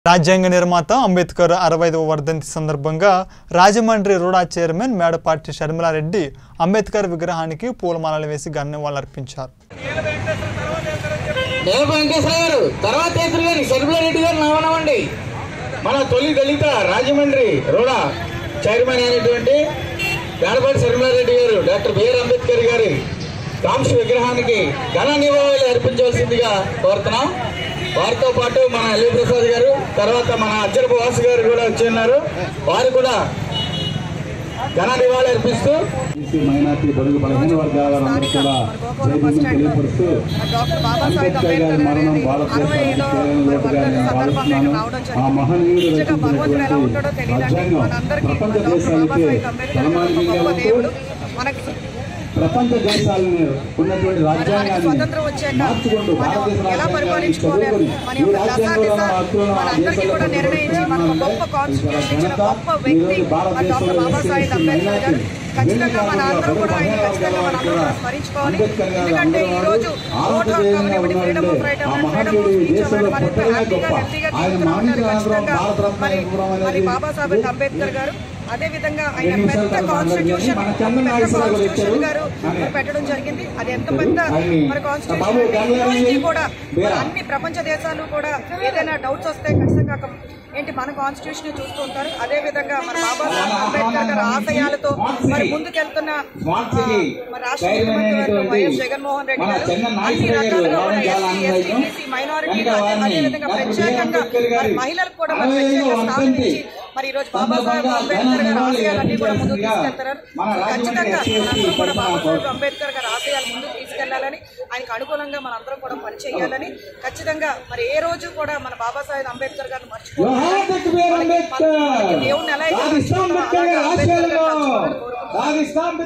రాజ్యాంగ నిర్మాత అంబేద్కర్ అరవై ఐదవ వర్ధంతి సందర్భంగా రాజమండ్రి రూడా చైర్మన్ మేడపాటి షర్మిలారెడ్డి అంబేద్కర్ విగ్రహానికి పూలమాలలు వేసి నివాళులర్పించారు దేవ వెంకటేశ్వర గారు తర్వాత చేతులు గారి శర్మిలారెడ్డి గారు నవనవండి మన తొలి దళిత రాజమండ్రి రోడా చైర్మన్ అయినటువంటి గాడపాటి శర్మిలారెడ్డి గారు డాక్టర్ బిఆర్ అంబేద్కర్ గారి కాంక్ష విగ్రహానికి ఘన నివాళులు అర్పించవలసిందిగా కోరుతున్నాం వారితో పాటు మన అల్లి ప్రసాద్ గారు తర్వాత మన అజ్జరపు వాసు గారు కూడా వచ్చి ఉన్నారు వారు కూడా ఘన నివాళులు అర్పిస్తూ బీసీ మైనార్టీ బడుగు బలహీన వర్గాల వారందరూ కూడా జైబీని తెలియపరుస్తూ డాక్టర్ బాబాసాహెబ్ అంబేద్కర్ గారి అంబేద్కర్ మరణం గారి అరవై భారతదేశానికి ఐదో కేవలం లోటుగా నేను సందర్భంగా భావిస్తున్నాను ఇక్కడ రావడం ఆ జరిగింది మహనీయుడు నిజంగా భగవంతుడు ఎలా ఉంటాడో రచించినటువంటి తెలియదండి రాజ్యాంగం మనందరికీ ప్రపంచ డాక్టర్ దేశాలకి బాబాసాహెబ్ అంబేద్కర్ గారు ఒక తలమానికంగా గొప్ప ఉంటూ దేవుడు మనకి ప్రపంచ దేశాలని ఉన్నటువంటి మనకి రాజ్యాంగాన్ని స్వతంత్రం వచ్చాక మార్చుకుంటూ మనం భారతదేశ ఎలా రాజ్యాంగాన్ని పరిపాలించుకోవాలి చదువుకొని మన ఈ యొక్క రాజ్యాంగంలో దశాదిశ ఉన్న హక్కులను ఆ మనందరికీ దేశాలకు కూడా నిర్ణయించి మనకు గొప్ప కాన్స్టిట్యూషన్ ఇచ్చిన గొప్ప వ్యక్తి మన డాక్టర్ బాబాసాహెబ్ అంబేద్కర్ గారు ఖచ్చితంగా మన అందరం కూడా ఆయన ఖచ్చితంగా మన అందరం కూడా స్మరించుకోవాలి ఎందుకంటే ఈ రోజు ఓటు హక్కు అవనివ్వండి ఫ్రీడమ్ ఆఫ్ రైట్ అవ్వండి ఫ్రీడమ్ ఆఫ్ స్పీచ్ అవ్వండి మనం ఇంత హ్యాపీగా హెల్తీగా జీవిస్తూ ఉంటారు ఖచ్చితంగా మరి మరి బాబాసాహెబ్ అంబేద్కర్ గారు అదే విధంగా ఆయన పెద్ద కాన్స్టిట్యూషన్ పెద్ద కాన్స్టిట్యూషన్ గారు పెట్టడం జరిగింది అది ఎంత పెద్ద మరి కాన్స్టిట్యూషన్ ఈ రోజుకి కూడా మరి అన్ని ప్రపంచ దేశాలు కూడా ఏదైనా డౌట్స్ వస్తే ఖచ్చితంగా ఒక- ఏంటి మన కాన్స్టిట్యూషన్ చూస్తూ ఉంటారు అదే విధంగా మన బాబాసాహెబ్ అంబేద్కర్ గారి ఆశయాలతో మరి ముందుకెళ్తున్న ఆ, మరి రాష్ట్ర ముఖ్యమంత్రి వర్యులు వైఎస్ జగన్మోహన్ రెడ్డి గారు అన్ని రకాలుగా కూడా ఎస్సీ ఎస్టీ బీసీ మైనారిటీలు అదే విధంగా ప్రత్యేకంగా మరి మహిళలకు కూడా మరి ప్రత్యేక స్థానం ఇచ్చి మరి ఈ రోజు బాబాసాహెబ్ అంబేద్కర్ గారి ఆశయాలన్నీ కూడా ముందుకు తీసుకెళ్తారు ఖచ్చితంగా మనందరం కూడా బాబాసాహెబ్ అంబేద్కర్ గారి ఆశయాలు ముందుకు తీసుకెళ్లాలని ఆయనకు అనుకూలంగా మనందరం కూడా పనిచేయాలని ఖచ్చితంగా మరి ఏ రోజు కూడా మన బాబాసాహెబ్ అంబేద్కర్ గారిని మర్చిపోవాలి జోహార్ డాక్టర్ బిఆర్ అంబేద్కర్ దేవుణ్ణి ఎలా అయితే రాజస్థాన్ మర్చిపోతామో అంబేద్కర్ గారి అలాగే అంబేద్కర్ గారిని ఆశయాల్లో తలుచుకోవాలని కోరుకుంటున్నాను. రాజస్థాన్